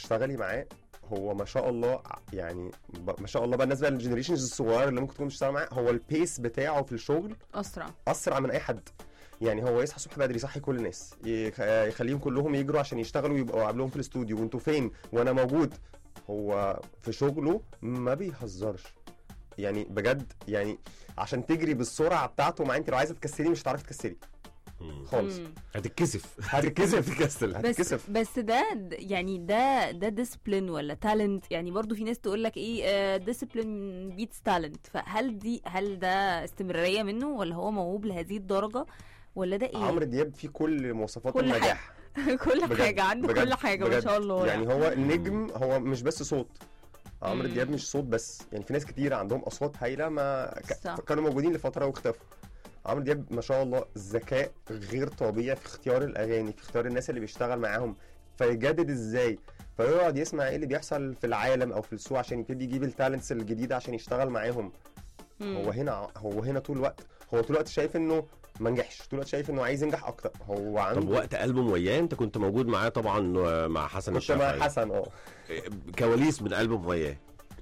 تشتغلي معاه هو ما شاء الله ع- يعني ب- ما شاء الله بقى بالنسبه للجنريشنز الصغيره اللي ممكن تكون بتشتغل معاه هو البيس بتاعه في الشغل اسرع اسرع من اي حد يعني هو يصحى الصبح بدري يصحي كل الناس يخ- يخليهم كلهم يجروا عشان يشتغلوا ويبقوا قبلهم في الاستوديو وانتوا فين وانا موجود هو في شغله ما بيهزرش يعني بجد يعني عشان تجري بالسرعه بتاعته مع انت لو عايزه تكسري مش هتعرفي تكسري مم. خالص مم. هتتكسف هتتكسف تكسل بس هتتكسف بس ده د- يعني ده ده ديسبلين ولا تالنت يعني برضو في ناس تقول لك ايه ديسبلين بيتس تالنت فهل دي هل ده استمراريه منه ولا هو موهوب لهذه الدرجه ولا ده ايه عمرو دياب فيه كل مواصفات كل النجاح كل بجد- حاجه عنده بجد- كل حاجه ما بجد. شاء الله يعني هو نجم هو مش بس صوت عمرو مم. دياب مش صوت بس يعني في ناس كتير عندهم اصوات هايله ما صح. ك... كانوا موجودين لفتره واختفوا عمرو دياب ما شاء الله ذكاء غير طبيعي في اختيار الاغاني في اختيار الناس اللي بيشتغل معاهم فيجدد ازاي فيقعد يسمع ايه اللي بيحصل في العالم او في السوق عشان يبتدي يجيب التالنتس الجديده عشان يشتغل معاهم مم. هو هنا هو هنا طول الوقت هو طول الوقت شايف انه ما نجحش طول الوقت شايف انه عايز ينجح اكتر هو عنده طب وقت ألبوم وياه انت كنت موجود معاه طبعا آه، مع حسن كنت مع الشافعي حسن اه كواليس من ألبوم وياه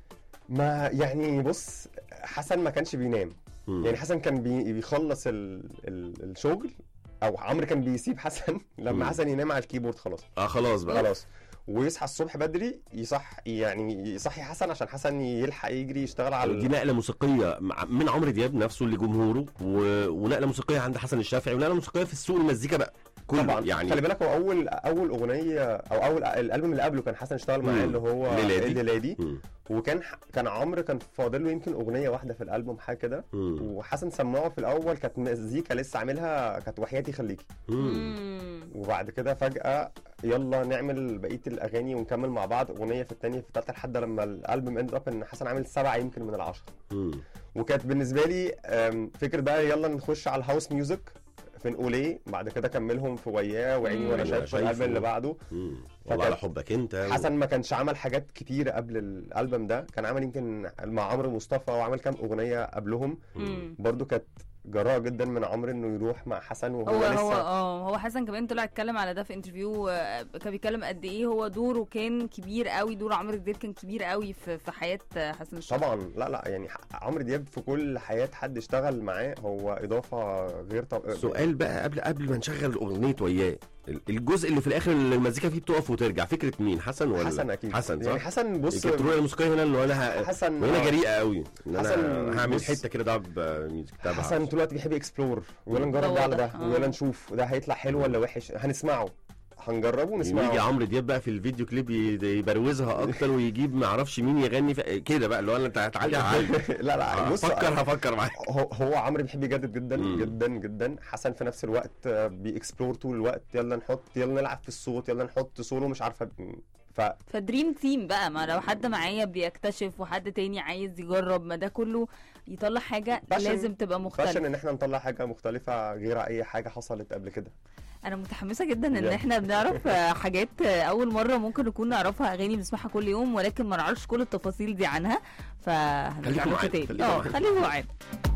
ما يعني بص حسن ما كانش بينام مم. يعني حسن كان بي بيخلص ال ال الشغل او عمرو كان بيسيب حسن لما مم. حسن ينام على الكيبورد خلاص اه خلاص بقى خلاص ويصحى الصبح بدري يصح يعني يصحي حسن عشان حسن يلحق يجري يشتغل على دي نقله موسيقيه مع- من عمرو دياب نفسه لجمهوره و... ونقله موسيقيه عند حسن الشافعي ونقله موسيقيه في السوق المزيكا بقى كله طبعا يعني خلي بالك هو اول اول اغنيه او اول الالبوم اللي قبله كان حسن اشتغل معاه مم. اللي هو ليلادي. الليلادي مم. وكان ح- كان عمرو كان فاضل له يمكن اغنيه واحده في الالبوم حاجه كده مم. وحسن سمعه في الاول كانت مزيكا لسه عاملها كانت وحياتي خليكي مم. مم. وبعد كده فجأة يلا نعمل بقية الأغاني ونكمل مع بعض أغنية في التانية في التالتة لحد لما الألبوم اند اب إن حسن عامل سبعة يمكن من العشرة مم. وكانت بالنسبة لي أم، فكرة بقى يلا نخش على الهاوس ميوزك في نقول ايه بعد كده كملهم في وياه وعيني مم. وانا وأنا شايف شايفه. الالبوم اللي بعده مم. فكان- والله على حبك انت حسن ما كانش عمل حاجات كتيرة قبل الالبوم ده كان عمل يمكن مع عمرو مصطفى وعمل كام اغنية قبلهم مم. برضو كانت جراءة جدا من عمرو انه يروح مع حسن وهو هو لسه هو اه هو حسن كمان طلع اتكلم على ده في انترفيو آه، كان بيتكلم قد ايه هو دوره كان كبير قوي دور عمرو دياب كان كبير قوي في في حياه آه، حسن الشافعي طبعا لا لا يعني ح- عمرو دياب في كل حياة حد اشتغل معاه هو إضافة غير طب... سؤال بقى قبل قبل ما نشغل اغنيه وياه ال- الجزء اللي في الاخر اللي المزيكا فيه بتقف وترجع فكره مين حسن ولا حسن أكيد حسن يعني صح حسن بص كانت الرؤيه الموسيقيه هنا اللي انا ه... حسن وهنا جريئه قوي ان انا حسن هعمل بص- حته كده دعب ميوزك تبع حسن طول الوقت بيحب يكسبلور ويلا مم. نجرب ده ده على ده واضح، آه. ويلا نشوف ده هيطلع حلو ولا وحش هنسمعه هنجربه يجي ونسمعه عمرو دياب بقى في الفيديو كليب ي- يبروزها اكتر ويجيب ما اعرفش مين يغني في... كده بقى اللي هو انت هتعلي على لا لا بص هفكر هفكر معاك هو هو عمرو بيحب يجدد جدا مم. جدا جدا حسن في نفس الوقت آه، بيكسبلور طول الوقت يلا نحط يلا نلعب في الصوت يلا نحط سولو مش عارفه ف فدريم تيم بقى ما لو حد معايا بيكتشف وحد تاني عايز يجرب ما ده كله يطلع حاجه فاشن- لازم تبقى فاشن مختلفه ان احنا نطلع حاجه مختلفه غير اي حاجه حصلت قبل كده انا متحمسه جدا ان يلا. احنا بنعرف آه، حاجات آه، اول مره ممكن نكون نعرفها اغاني بنسمعها كل يوم ولكن ما نعرفش كل التفاصيل دي عنها فهنرجع خليكم لكم معانا، تاني خليكم اه معانا. خليكم معانا